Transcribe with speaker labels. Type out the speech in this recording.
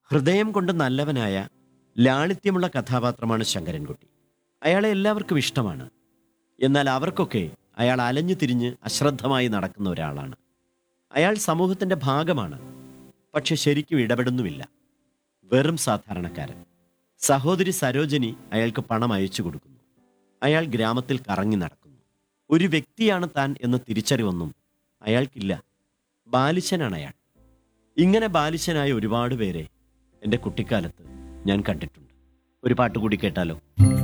Speaker 1: ഹൃദയം കൊണ്ട് നല്ലവനായ ലാളിത്യമുള്ള കഥാപാത്രമാണ് ശങ്കരൻകുട്ടി അയാളെ എല്ലാവർക്കും ഇഷ്ടമാണ് എന്നാൽ അവർക്കൊക്കെ അയാൾ അലഞ്ഞു തിരിഞ്ഞ് അശ്രദ്ധമായി നടക്കുന്ന ഒരാളാണ് അയാൾ സമൂഹത്തിന്റെ ഭാഗമാണ് പക്ഷെ ശരിക്കും ഇടപെടുന്നുമില്ല വെറും സാധാരണക്കാരൻ സഹോദരി സരോജനി അയാൾക്ക് പണം അയച്ചു കൊടുക്കുന്നു അയാൾ ഗ്രാമത്തിൽ കറങ്ങി നടക്കുന്നു ഒരു വ്യക്തിയാണ് താൻ എന്ന തിരിച്ചറിവൊന്നും അയാൾക്കില്ല ബാലിശനാണ് അയാൾ ഇങ്ങനെ ബാലിശനായ ഒരുപാട് പേരെ എൻ്റെ കുട്ടിക്കാലത്ത് ഞാൻ കണ്ടിട്ടുണ്ട് ഒരു പാട്ട് കൂടി കേട്ടാലോ